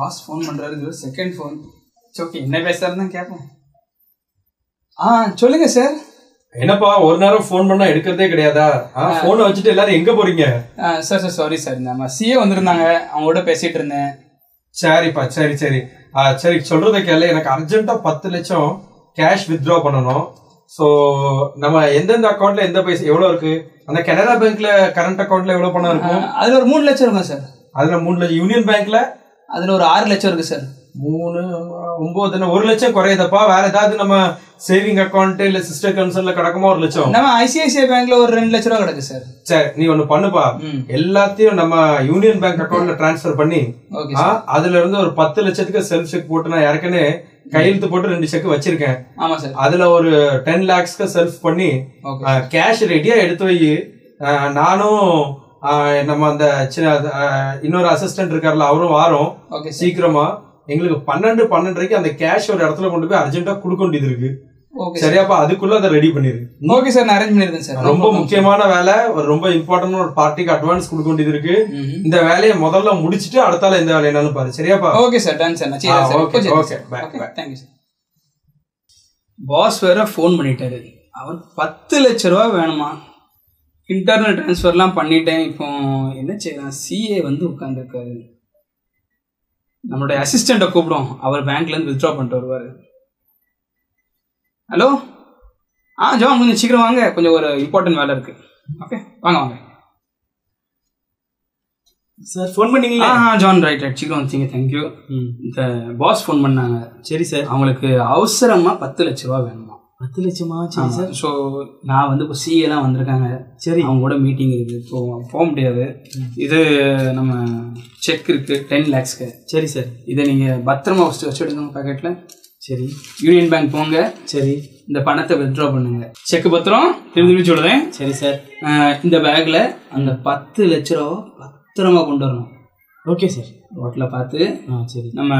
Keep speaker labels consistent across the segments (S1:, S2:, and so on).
S1: Pass phone பண்றாரு இது second phone சரி ஓகே என்ன பேசுறாருன்னு தான் கேட்போம் ஆ சொல்லுங்க சார்
S2: என்னப்பா ஒரு நேரம் ஃபோன் பண்ணா எடுக்கிறதே கிடையாதா போனை வச்சுட்டு எல்லாரும் எங்க போறீங்க
S1: சார் சார் சாரி சார் நம்ம சிஏ வந்திருந்தாங்க அவங்க கூட பேசிட்டு இருந்தேன்
S2: சரிப்பா சரி சரி ஆ, சரி சொல்றத கேளு எனக்கு அர்ஜென்ட்டா பத்து லட்சம் கேஷ் வித்ட்ரா பண்ணணும் ஸோ நம்ம எந்தெந்த அக்கௌண்ட்ல எந்த பைசா எவ்வளவு இருக்கு அந்த கனரா பேங்க்ல கரண்ட் அக்கௌண்ட்ல எவ்வளவு பணம் இருக்கும்
S1: அதுல ஒரு மூணு லட்சம் இருக்கும் சார்
S2: அதுல மூணு லட்சம் யூனியன் பேங்க்ல
S1: அதுல ஒரு ஆறு லட்சம் இருக்கு சார்
S2: மூணு ஒன்பது என்ன, ஒரு லட்சம் குறையுதப்பா வேற ஏதாவது நம்ம சேவிங் அக்கௌண்ட் இல்ல சிஸ்டர் கன்சர்ன்ல கிடக்குமா ஒரு லட்சம்
S1: நம்ம ஐசிஐசிஐ பேங்க்ல ஒரு ரெண்டு லட்ச ரூபா கிடக்கு சார்
S2: சரி நீ ஒண்ணு பண்ணுப்பா
S1: ம்.
S2: எல்லாத்தையும் நம்ம யூனியன் பேங்க் அக்கௌண்ட்ல டிரான்ஸ்ஃபர் பண்ணி
S1: ஓகே
S2: ஆ, அதுல இருந்து ஒரு பத்து லட்சத்துக்கு செல்ஃப் செக் போட்டு நான் ஏற்கனவே கையெழுத்து போட்டு ரெண்டு செக் வச்சிருக்கேன்
S1: ஆமா சார்
S2: அதுல ஒரு டென் லேக்ஸ்க்கு செல்ஃப் பண்ணி
S1: ஓகே
S2: கேஷ் ரெடியா எடுத்து வை ஆ, நானும் ஆ, நம்ம அந்த சின்ன ஆ, இன்னொரு அசிஸ்டன்ட் இருக்கார்ல அவரும் வாரோம்
S1: ஓகே சார்
S2: சீக்கிரமா எங்களுக்கு பன்னெண்டு பன்னெண்டரைக்கு அந்த கேஷ் ஒரு இடத்துல கொண்டு போய் அர்ஜென்ட்டா கொடுக்க வேண்டியது இருக்கு
S1: ஓகே
S2: சரியாப்பா அதுக்குள்ள அதை ரெடி பண்ணிரு
S1: ஓகே சார் நான் அரேஞ்ச் பண்ணிருந்தேன் சார்
S2: ரொம்ப முக்கியமான வேலை ஒரு ரொம்ப இம்பார்ட்டன்ட் ஒரு பார்ட்டிக்கு அட்வான்ஸ் கொடுக்க வேண்டியது இருக்கு இந்த வேலையை முதல்ல முடிச்சிட்டு அடுத்தால எந்த வேலை என்னன்னு பாரு சரியாப்பா
S1: ஓகே சார் டன் சார் நான்
S2: ஆ,
S1: செய்யறேன் sir
S2: okay,
S1: okay
S2: okay, bye,
S1: okay
S2: bye.
S1: Thank you sir boss வேற ஃபோன் பண்ணிட்டாரு அவர் பத்து லட்ச ரூபா வேணுமா இன்டர்னல் ட்ரான்ஸ்ஃபர்லாம் பண்ணிட்டேன் இப்போ என்ன செய்யலாம் சிஏ வந்து உட்காந்துருக்காரு நம்மளுடைய அசிஸ்டண்ட்டை கூப்பிடும் அவர் பேங்க்லேருந்து வித்ட்ரா பண்ணிட்டு வருவார் ஹலோ ஆ ஜான் கொஞ்சம் சீக்கிரம் வாங்க கொஞ்சம் ஒரு இம்பார்ட்டன்ட் வேலை இருக்கு ஓகே வாங்க வாங்க
S3: சார் ஃபோன் பண்ணீங்களா
S1: ஆ ஜான் ரைட் ரைட் சீக்கிரம் வந்துச்சிங்க தேங்க்யூ இந்த பாஸ் ஃபோன் பண்ணாங்க
S3: சரி சார்
S1: அவங்களுக்கு அவசரமா பத்து லட்ச ரூபா வேணுமா
S3: பத்து லட்சமா சரி சார்
S1: ஸோ நான் வந்து இப்போ சிஏ எல்லாம் வந்திருக்காங்க
S3: சரி
S1: அவங்க கூட மீட்டிங் இருக்குது ஸோ போக முடியாது இது நம்ம செக் இருக்கு டென் லேக்ஸ்க்கு
S3: சரி சார்
S1: இதை நீங்கள் பத்திரமா ஃபஸ்ட்டு வச்சுடுங்க பாக்கெட்டில்
S3: சரி
S1: யூனியன் பேங்க் போங்க
S3: சரி
S1: இந்த பணத்தை வித்ட்ரா பண்ணுங்க செக் பத்திரம் திரும்பி திரும்பி சொல்லுதேன்
S3: சரி சார்
S1: அஹ் இந்த பேக்கில் அந்த பத்து லட்ச ரூபா பத்திரமா கொண்டு வரணும்
S3: ஓகே சார்
S1: ரோட்டில் பார்த்து
S3: ஆ சரி
S1: நம்ம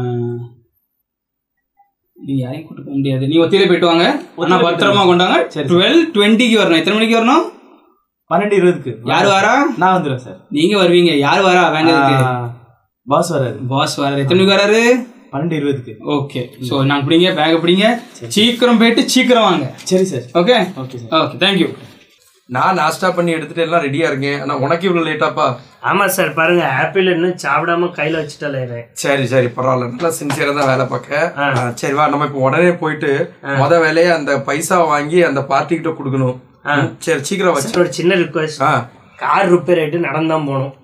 S1: நீ யாரையும் கூட்டு போக முடியாது நீ ஒத்தியில போயிட்டு வாங்க ஆனா பத்திரமா கொண்டாங்க
S3: சரி.
S1: டுவெல் டுவெண்ட்டிக்கு வரணும் எத்தனை மணிக்கு வரணும்
S3: பன்னெண்டு இருபதுக்கு
S1: யார் வரா
S3: நான் வந்துடுவேன் சார்
S1: நீங்க வருவீங்க யார் வரா வாங்கிறதுக்கு
S3: பாஸ் வராது
S1: பாஸ் வராரு எத்தனை மணிக்கு வராரு
S3: பன்னெண்டு இருபதுக்கு
S1: ஓகே ஸோ நான் பிடிங்க பேக் பிடிங்க சீக்கிரம் போயிட்டு சீக்கிரம் வாங்க
S3: சரி sir
S1: okay
S3: okay sir
S1: okay thank you
S2: நான் நாஸ்டா பண்ணி எடுத்துட்டு எல்லாம் ரெடியா இருக்கேன் ஆனா உனக்கு இவ்வளவு லேட்டாப்பா
S4: ஆமா சார் பாருங்க ஆப்பிள் இன்னும் சாப்பிடாம கையில வச்சுட்டு
S2: சரி சரி பரவாயில்ல நல்லா சின்சியரா தான் வேலை பார்க்க
S4: ஆ.
S2: ஆ, சரி வா நம்ம இப்போ உடனே போயிட்டு முத வேலையை அந்த பைசா வாங்கி அந்த பார்ட்டி கிட்ட கொடுக்கணும்
S4: ஆ.
S2: ம், சரி சீக்கிரம் வச்சு
S4: ஒரு சின்ன ரிக்வஸ்ட்
S2: ஆ
S4: கார் ரிப்பேர் ஆயிட்டு நடந்தான் போகணும்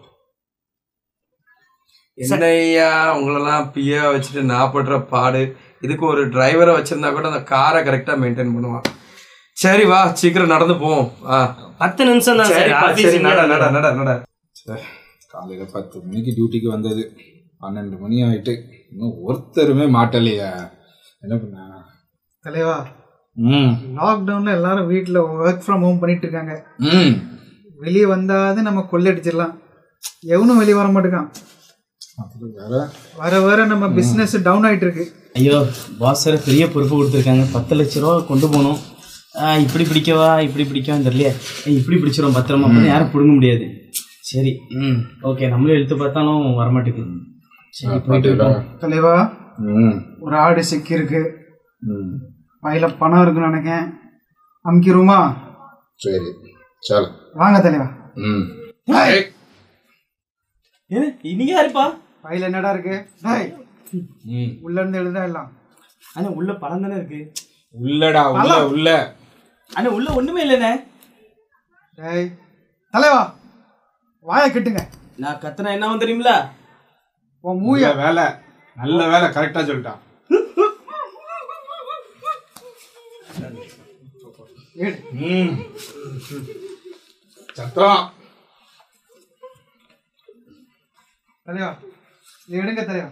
S2: என்னையா உங்களெல்லாம் பியா வச்சுட்டு நான் படுற பாடு இதுக்கு ஒரு டிரைவரை வச்சிருந்தா கூட அந்த காரை கரெக்டா மெயின்டைன் பண்ணுவான் சரி வா சீக்கிரம் நடந்து போவோம் ஆ
S4: பத்து நிமிஷம் தான் சார்
S2: சரிப்பா,
S4: ஆபீஸ்
S2: சரி நட நட நட நட
S5: காலையில் பத்து மணிக்கு டியூட்டிக்கு வந்தது பன்னெண்டு மணி ஆயிட்டு இன்னும் ஒருத்தருமே மாட்டலையா என்ன பண்ண
S6: தலைவா
S5: ம்
S6: லாக்டவுன்ல எல்லாரும் வீட்டில் ஒர்க் ஃப்ரம் ஹோம் பண்ணிட்டு இருக்காங்க
S5: ம்
S6: வெளியே வந்தாவது நம்ம கொள்ளடிச்சிடலாம் எவனும் வெளியே வர மாட்டேங்கான்
S5: அதில் வேற
S6: வர வர நம்ம பிஸ்னஸ் டவுன் ஆயிட்டு இருக்கு
S3: ஐயோ பாஸ் சார் பெரிய பொறுப்பு கொடுத்துருக்காங்க பத்து லட்ச ரூபா கொண்டு போகணும் ஆ, இப்படி பிடிக்கவா இப்படி பிடிக்கவா தெரியலையே ஏய், இப்படி பிடிச்சிரும் பத்திரமா அப்பதான் யாரும் பிடுங்க முடியாது சரி ம் ஓகே நம்மளும் எடுத்து பார்த்தாலும் வரமாட்டேங்குது சரி போயிட்டு இருக்கோம்
S6: தலைவா
S5: ம்
S6: ஒரு ஆடு சிக்கி இருக்கு
S5: ம்
S6: பையில பணம் இருக்குன்னு நினைக்கேன் அமுக்கிருமா
S5: சரி சல்
S6: வாங்க தலைவா
S5: ம்
S3: ஏ நீங்க யாருப்பா
S6: பையில என்னடா இருக்கு டேய்
S5: ம்
S6: உள்ள இருந்து எழுதா எல்லாம்
S3: அண்ணா உள்ள பணம் தானே இருக்கு
S5: உள்ளடா உள்ள உள்ள
S3: அண்ணா உள்ள ஒண்ணுமே இல்லைண்ணே
S6: டேய் தலைவா வாயை கட்டுங்க
S3: நான் கத்துனா என்ன ஆகும் தெரியுங்களா
S6: உன் மூய
S5: நல்ல வேலை நல்ல வேலை கரெக்டா சொல்லிட்டான்
S6: ஏடு.
S5: ம் சத்தம்
S6: தலைவா இது எடுங்க தலைவா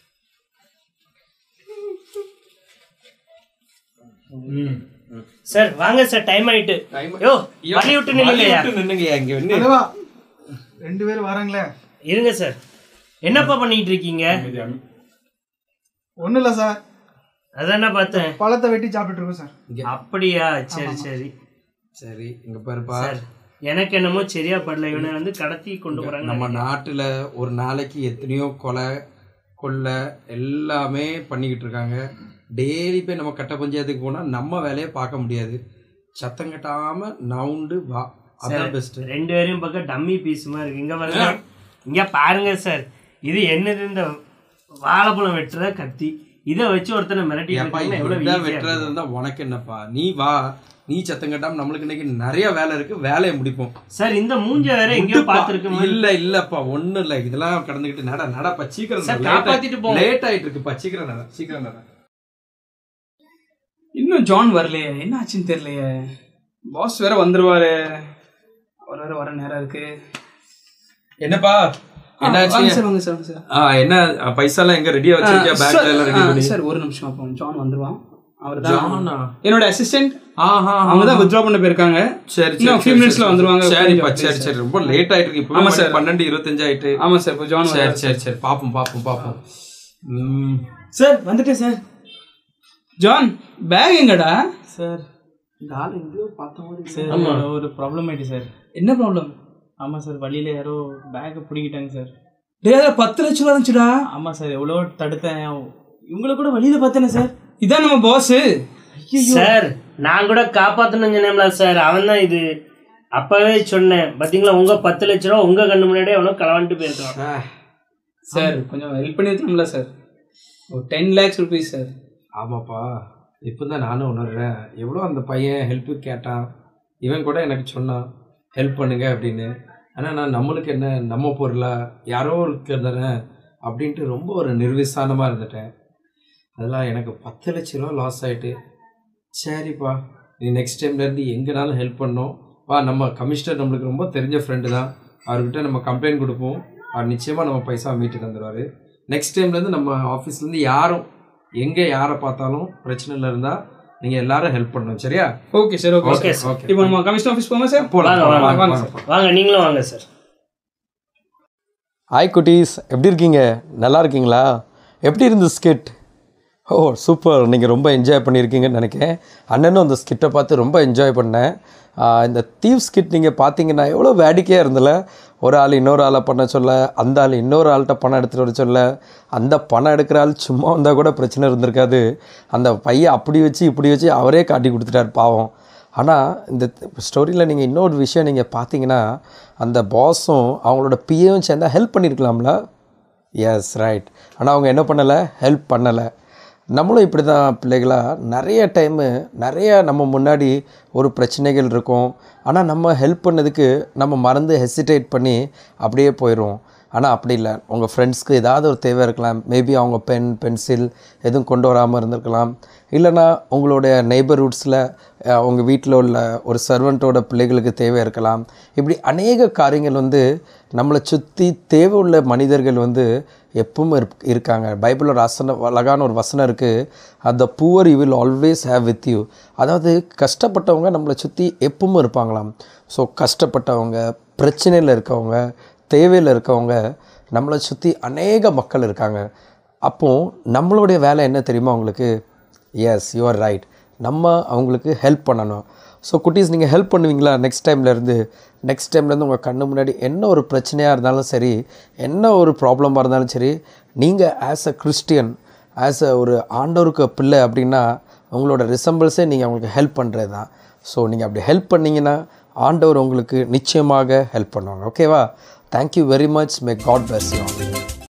S4: சார் வாங்க சார் டைம் ஆயிட்டு யோ வழி விட்டு நில்லுங்கய்யா
S2: நின்னுங்கய்யா இங்க வந்து
S6: தலைவா ரெண்டு பேரும் வராங்களே
S4: இருங்க சார் என்னப்பா பண்ணிட்டு இருக்கீங்க
S6: ஒன்றும் இல்லை சார்
S4: அதானே பார்த்தேன்
S6: பழத்தை வெட்டி சாப்பிட்டுட்டு இருக்கோம் சார்
S4: அப்படியா சரி சரி
S2: சரி இங்க பாருப்பா
S4: சார் எனக்கு என்னமோ சரியா படல இவனை வந்து கடத்தி கொண்டு போறாங்க
S2: நம்ம நாட்டுல ஒரு நாளைக்கு எத்தனையோ கொலை கொள்ளை எல்லாமே பண்ணிக்கிட்டு இருக்காங்க டெய்லி போய் நம்ம கட்ட பஞ்சாயத்துக்கு போனால் நம்ம வேலையை பார்க்க முடியாது சத்தம் கட்டாமல் நவுண்டு வா அதான் பெஸ்ட்டு
S4: ரெண்டு பேரையும் பக்கம் டம்மி பீஸுமா இருக்கு இங்க பாருங்க இங்க பாருங்க சார் இது என்னது இந்த வாழைப்பழம் வெட்டுற கத்தி இதை வச்சு ஒருத்தனை மிரட்டி
S2: ஏப்பா
S4: எவ்வளவு
S2: இதான்
S4: easy ஆ
S2: வெட்டுறது
S4: இருக்கு.
S2: இருந்தால் உனக்கு என்னப்பா நீ வா நீ சத்தம் கட்டாமல் நம்மளுக்கு இன்னைக்கு நிறைய வேலை இருக்கு வேலையை முடிப்போம்
S4: சார் இந்த மூஞ்ச வேற எங்கேயோ
S2: விட்டுப்பா.
S4: பார்த்துருக்கு
S2: இல்ல இல்லப்பா ஒண்ணும் இல்ல இதெல்லாம் கடந்துகிட்டு நட நடப்பா சீக்கிரம்
S4: சார், காப்பாத்திட்டு போங்க.
S2: லேட் ஆயிட்டு இருக்குப்பா சீக்கிரம் நட சீக்கிரம் நட
S1: இன்னும் ஜான் வரலையே என்ன ஆச்சுன்னு தெரியலையே பாஸ் வேற வந்துருவாரு அவர் வேற வர நேரம் இருக்கு
S2: என்னப்பா
S1: ஆ, வாங்க
S2: என்னாச்சு
S1: சார் வாங்க சார் வாங்க சார்
S2: ஆ, என்ன பைசா எல்லாம் எங்க ரெடியா வச்சிருக்கியா
S1: ஆ,
S2: பேக்ல
S1: சார்,
S2: எல்லாம் ரெடி
S1: ஆ,
S2: பண்ணி
S1: சார் ஒரு நிமிஷம் அப்போ ஜான் வந்துருவான் அவர்
S2: ஜானா?
S1: தான் என்னோட அசிஸ்டன்ட்
S2: ஆஹா
S1: அவங்க தான் வித்ட்ரா பண்ண போயிருக்காங்க
S2: சரி
S1: இன்னும்
S2: சரி
S1: few
S2: சரி,
S1: minutesல
S2: சரி.
S1: வந்துருவாங்க.
S2: சரிப்பா
S1: கொஞ்சம்
S2: சரி
S1: please,
S2: சரி ரொம்ப லேட் ஆயிட்டு இருக்கு
S1: ஆமா
S2: இப்போ
S1: சார்.
S2: பன்னெண்டு இருபத்தஞ்சு ஆயிட்டு
S1: ஆமா சார் இப்போ ஜான்
S2: சரி
S1: வராரு.
S2: சரி சரி பாப்போம் பாப்போம் பாப்போம் ம்,
S3: சார் வந்துட்டேன் சார்
S1: ஜான் பேக் எங்கடா
S3: சார் இந்த ஆள் எங்கேயோ பார்த்த மாதிரி சார்
S4: ஆமா.
S3: ஒரு ப்ராப்ளம் ஆயிட்டு சார்
S1: என்ன ப்ராப்ளம்
S3: ஆமாம் சார் வழியில் யாரோ பேக்கை பிடிக்கிட்டாங்க சார்
S1: டேய் அதில் பத்து லட்ச ரூபா இருந்துச்சுடா
S3: ஆமாம் சார் எவ்வளோ தடுத்தேன் இவங்களை கூட வழியில் பார்த்தேனே சார்
S1: இதான் நம்ம பாஸ்
S4: சார் நான் கூட காப்பாத்தணும்னு சொன்னேன்ல சார் அவன் தான் இது அப்பவே சொன்னேன் பாத்தீங்களா உங்க பத்து லட்ச ரூபா உங்க கண்ணு முன்னாடியே அவனும் களவாண்டு போயிருக்கான்
S2: ஆ,
S1: சார் கொஞ்சம் ஹெல்ப் பண்ணிருக்கலாம்ல சார் ஒரு டென் லேக்ஸ் ருபீஸ் சார்
S2: ஆமாப்பா இப்போதான் நானும் உணர்றேன் எவ்வளோ அந்த பையன் ஹெல்ப்பு கேட்டான் இவன் கூட எனக்கு சொன்னான் ஹெல்ப் பண்ணுங்க அப்படின்னு ஆனால் நான் நம்மளுக்கு என்ன நம்ம பொருளா யாரோ இருக்கிறது தானே அப்படின்ட்டு ரொம்ப ஒரு நிர்விசானமாக இருந்துட்டேன் அதெல்லாம் எனக்கு பத்து லட்ச ரூபா லாஸ் ஆயிட்டு சரிப்பா நீ நெக்ஸ்ட் டைம்லேருந்து எங்கேனாலும் ஹெல்ப் பண்ணோம் வா நம்ம கமிஷனர் நம்மளுக்கு ரொம்ப தெரிஞ்ச ஃப்ரெண்டு தான் அவர்கிட்ட நம்ம கம்ப்ளைண்ட் கொடுப்போம் அவர் நிச்சயமாக நம்ம பைசா மீட்டு தந்துடுவார் நெக்ஸ்ட் டைம்லேருந்து நம்ம ஆஃபீஸ்லேருந்து யாரும் எங்கே யாரை பார்த்தாலும் பிரச்சனையில் இருந்தால் நீங்கள் எல்லாரும் ஹெல்ப் பண்ணணும் சரியா
S1: okay sir okay
S4: Okay,
S1: sir
S2: okay.
S1: இப்போ நம்ம கமிஷன் ஆஃபீஸ் போமா சார்
S2: போலாம்,
S4: வாங்க,
S2: போலாம்,
S4: வாங்க,
S2: வாங்க,
S1: வாங்க
S2: வாங்க.
S4: வாங்க நீங்களும் வாங்க சார்
S7: ஹாய் குட்டீஸ் எப்படி இருக்கீங்க நல்லா இருக்கீங்களா எப்படி இருந்தது ஸ்கிட் ஓ சூப்பர் நீங்கள் ரொம்ப என்ஜாய் பண்ணியிருக்கீங்கன்னு நினைக்கிறேன் அண்ணனும் அந்த ஸ்கிட்டை பார்த்து ரொம்ப என்ஜாய் பண்ணேன் ஆஹ் இந்த தீவ் ஸ்கிட் நீங்கள் பார்த்தீங்கன்னா எவ்வளோ வேடிக்கையாக இருந்தல ஒரு ஆள் இன்னொரு ஆளை பண்ண சொல்ல அந்த ஆள் இன்னொரு ஆள்கிட்ட பணம் எடுத்துகிட்டு வர சொல்ல அந்த பணம் எடுக்கிற ஆள் சும்மா வந்தால் கூட பிரச்சனை இருந்திருக்காது அந்த பையன் அப்படி வச்சு இப்படி வச்சு அவரே காட்டி கொடுத்துட்டார் பாவம் ஆனால் இந்த ஸ்டோரியில் நீங்கள் இன்னொரு விஷயம் நீங்கள் பார்த்தீங்கன்னா அந்த பாஸும் அவங்களோட பிஏவும் சேர்ந்தா ஹெல்ப் பண்ணியிருக்கலாம்ல எஸ் ரைட் ஆனால் அவங்க என்ன பண்ணலை ஹெல்ப் பண்ணலை நம்மளும் இப்படி தான் பிள்ளைகளா நிறைய டைமு நிறைய நம்ம முன்னாடி ஒரு பிரச்சனைகள் இருக்கும் ஆனால் நம்ம ஹெல்ப் பண்ணதுக்கு நம்ம மறந்து ஹெசிடேட் பண்ணி அப்படியே போயிடுவோம் ஆனால் அப்படி இல்லை உங்கள் ஃப்ரெண்ட்ஸ்க்கு ஏதாவது ஒரு தேவை இருக்கலாம் மேபி அவங்க பென் பென்சில் எதுவும் கொண்டு வராமல் இருந்திருக்கலாம் இல்லைனா உங்களுடைய நெய்பர்ஹுட்ஸில் உங்கள் வீட்டில் உள்ள ஒரு சர்வெண்ட்டோட பிள்ளைகளுக்கு தேவை இருக்கலாம் இப்படி அநேக காரியங்கள் வந்து நம்மளை சுற்றி தேவை உள்ள மனிதர்கள் வந்து எப்பவும் இருப் இருக்காங்க பைபிளோட வசன அழகான ஒரு வசனம் இருக்குது அந்த poor you will always have with you அதாவது கஷ்டப்பட்டவங்க நம்மளை சுற்றி எப்பவும் இருப்பாங்களாம் ஸோ கஷ்டப்பட்டவங்க பிரச்சனையில் இருக்கவங்க தேவையில் இருக்கவங்க நம்மளை சுற்றி அநேக மக்கள் இருக்காங்க அப்போது நம்மளுடைய வேலை என்ன தெரியுமா உங்களுக்கு எஸ் யூஆர் ரைட் நம்ம அவங்களுக்கு ஹெல்ப் பண்ணணும் ஸோ குட்டீஸ் நீங்கள் ஹெல்ப் பண்ணுவீங்களா நெக்ஸ்ட் டைம்லேருந்து நெக்ஸ்ட் டைம்லேருந்து உங்கள் கண்ணு முன்னாடி என்ன ஒரு பிரச்சனையாக இருந்தாலும் சரி என்ன ஒரு ப்ராப்ளமாக இருந்தாலும் சரி நீங்கள் as a Christian as a ஒரு ஆண்டவருக்கு பிள்ளை அப்படின்னா உங்களோட ரிசம்பிள்ஸே நீங்கள் அவங்களுக்கு ஹெல்ப் பண்ணுறது தான் ஸோ நீங்கள் அப்படி ஹெல்ப் பண்ணீங்கன்னா ஆண்டவர் உங்களுக்கு நிச்சயமாக ஹெல்ப் பண்ணுவாங்க ஓகேவா thank you very much may God bless you all